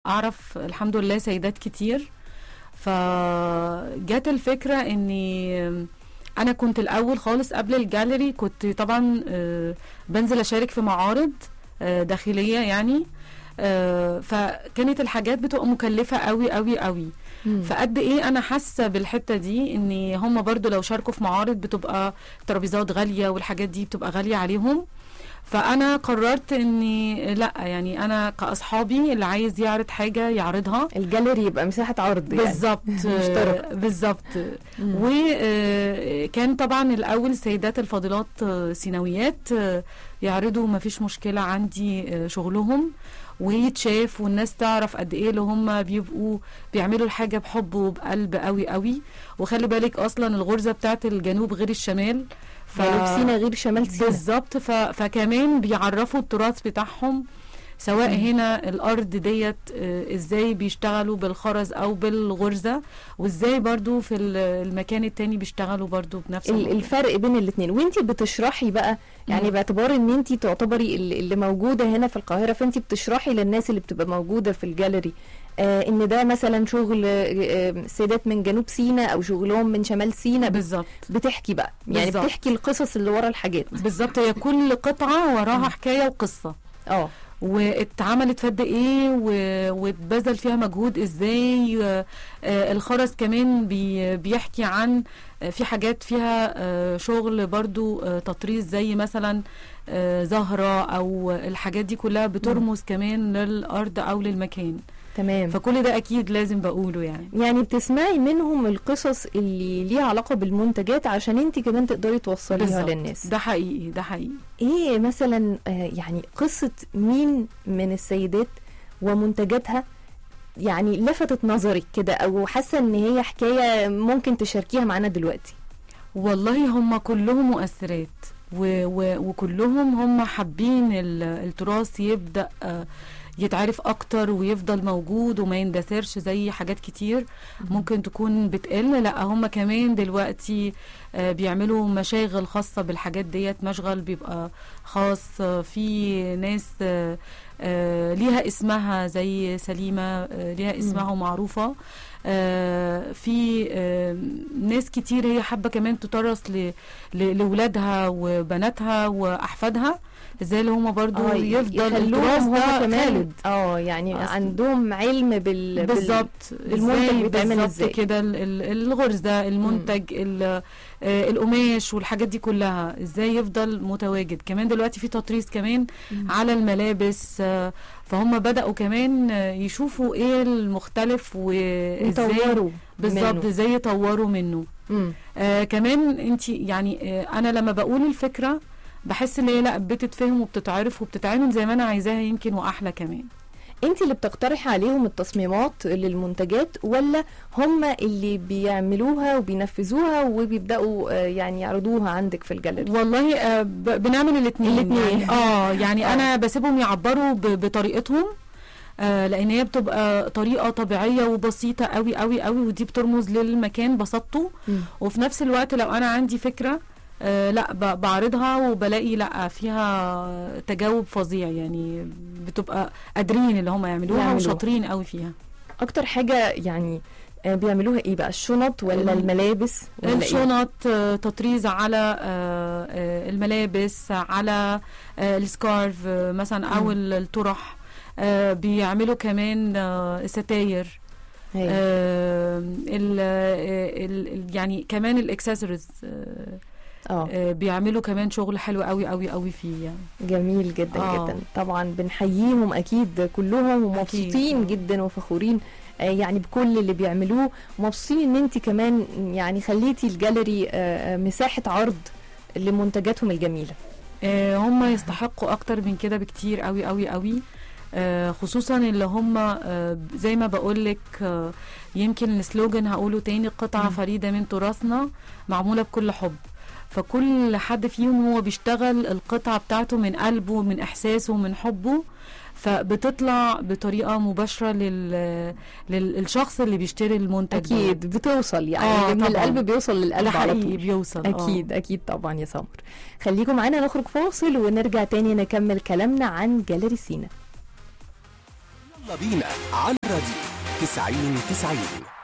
اعرف الحمد لله سيدات كتير فجت الفكره اني انا كنت الاول خالص قبل الجاليري كنت طبعا آه، بنزل اشارك في معارض آه، داخليه يعني آه، فكانت الحاجات بتبقى مكلفه قوي قوي قوي مم. فقد ايه انا حاسه بالحته دي ان هم برضو لو شاركوا في معارض بتبقى ترابيزات غاليه والحاجات دي بتبقى غاليه عليهم فانا قررت اني لا يعني انا كاصحابي اللي عايز يعرض حاجه يعرضها الجاليري يبقى مساحه عرض يعني بالظبط مشترك. آه، بالظبط مم. وكان طبعا الاول سيدات الفاضلات آه، سينويات آه، يعرضوا ما فيش مشكله عندي آه، شغلهم ويتشاف والناس تعرف قد ايه اللي هم بيبقوا بيعملوا الحاجه بحب وبقلب قوي قوي وخلي بالك اصلا الغرزه بتاعت الجنوب غير الشمال ف... جنوب سينا غير شمال سينا بالظبط ف... فكمان بيعرفوا التراث بتاعهم سواء مم. هنا الارض ديت آه، ازاي بيشتغلوا بالخرز او بالغرزه وازاي برضو في ال- المكان التاني بيشتغلوا برضو بنفس ال- الموضوع. الفرق بين الاثنين وانت بتشرحي بقى يعني مم. باعتبار ان انت تعتبري ال- اللي موجوده هنا في القاهره فانت بتشرحي للناس اللي بتبقى موجوده في الجاليري آه ان ده مثلا شغل آه، آه، سيدات من جنوب سيناء او شغلهم من شمال سيناء بالظبط بتحكي بقى يعني بالظبط. بتحكي القصص اللي ورا الحاجات بالظبط هي كل قطعه وراها حكايه وقصه اه واتعملت في قد ايه و- واتبذل فيها مجهود ازاي آه، آه، الخرز كمان بي بيحكي عن آه، في حاجات فيها آه، شغل برضو آه، تطريز زي مثلا آه، زهرة او الحاجات دي كلها بترمز كمان للارض او للمكان تمام فكل ده اكيد لازم بقوله يعني يعني بتسمعي منهم القصص اللي ليها علاقه بالمنتجات عشان انت كمان تقدري توصليها بالظبط. للناس ده حقيقي ده حقيقي ايه مثلا آه، يعني قصة مين من السيدات ومنتجاتها يعني لفتت نظرك كده او حاسة ان هي حكاية ممكن تشاركيها معانا دلوقتي والله هم كلهم مؤثرات و و وكلهم هم حابين ال- التراث يبدأ آه، يتعرف اكتر ويفضل موجود وما يندثرش زي حاجات كتير ممكن تكون بتقل لا هم كمان دلوقتي آه، بيعملوا مشاغل خاصة بالحاجات ديت مشغل بيبقى خاص آه، في ناس آه، آه، ليها اسمها زي سليمة آه، ليها اسمها ومعروفة آه، في آه، ناس كتير هي حابة كمان تطرس ل- ل- لولادها وبناتها وأحفادها ازاي اللي هم برضو آه، يفضل التراث يخلوهم ده هما كمان خالد اه يعني أصل- عندهم علم بال بال- بالظبط بالمنتج إزاي بيتعمل بالظبط إزاي. كده ال- ال- الغرزه المنتج ال- آه، القماش والحاجات دي كلها ازاي يفضل متواجد كمان دلوقتي في تطريز كمان مم. على الملابس آه، فهم بداوا كمان آه، يشوفوا ايه المختلف وازاي يطوروا بالظبط منه. ازاي يطوروا منه مم. آه كمان انت يعني آه انا لما بقول الفكره بحس ان هي لا بتتفهم وبتتعرف وبتتعمل زي ما انا عايزاها يمكن واحلى كمان انت اللي بتقترحي عليهم التصميمات للمنتجات ولا هم اللي بيعملوها وبينفذوها وبيبداوا آه، يعني يعرضوها عندك في الجاليري والله آه ب- بنعمل الاثنين الاتنين. يعني اه يعني آه. انا بسيبهم يعبروا ب- بطريقتهم آه لان هي بتبقى طريقه طبيعيه وبسيطه قوي قوي قوي ودي بترمز للمكان بساطته مم. وفي نفس الوقت لو انا عندي فكره آه لا ب- بعرضها وبلاقي لا فيها تجاوب فظيع يعني بتبقى قادرين اللي هم يعملوها يعملوها. وشاطرين قوي فيها اكتر حاجه يعني آه، بيعملوها ايه بقى الشنط ولا ال- الملابس ولا ايه الشنط آه، تطريز على آه، آه، الملابس على آه، السكارف آه، مثلا او مم. ال- الطرح آه، بيعملوا كمان آه، ستاير هي. آه، ال- آه، ال- ال- يعني كمان الاكسسوارز اه بيعملوا كمان شغل حلو قوي قوي قوي فيه يعني جميل جدا آه. جدا طبعا بنحييهم اكيد كلهم ومبسوطين أكيد. جدا وفخورين آه، يعني بكل اللي بيعملوه ومبسوطين ان انت كمان يعني خليتي الجاليري آه، آه، مساحه عرض لمنتجاتهم الجميله آه، هم يستحقوا اكتر من كده بكتير قوي قوي قوي آه، خصوصا اللي هم آه، زي ما بقولك آه، يمكن السلوجن هقوله تاني قطعة مم. فريدة من تراثنا معمولة بكل حب فكل حد فيهم هو بيشتغل القطعة بتاعته من قلبه ومن إحساسه ومن حبه فبتطلع بطريقة مباشرة لل... للشخص اللي بيشتري المنتج دوت. اكيد بتوصل يعني آه، من طبعاً. القلب بيوصل للقلب ده على حقيقي طول بيوصل آه. اكيد اكيد طبعا يا سمر خليكم معانا نخرج فاصل ونرجع تاني نكمل كلامنا عن جاليري سينا يلا بينا على الراديو 90 90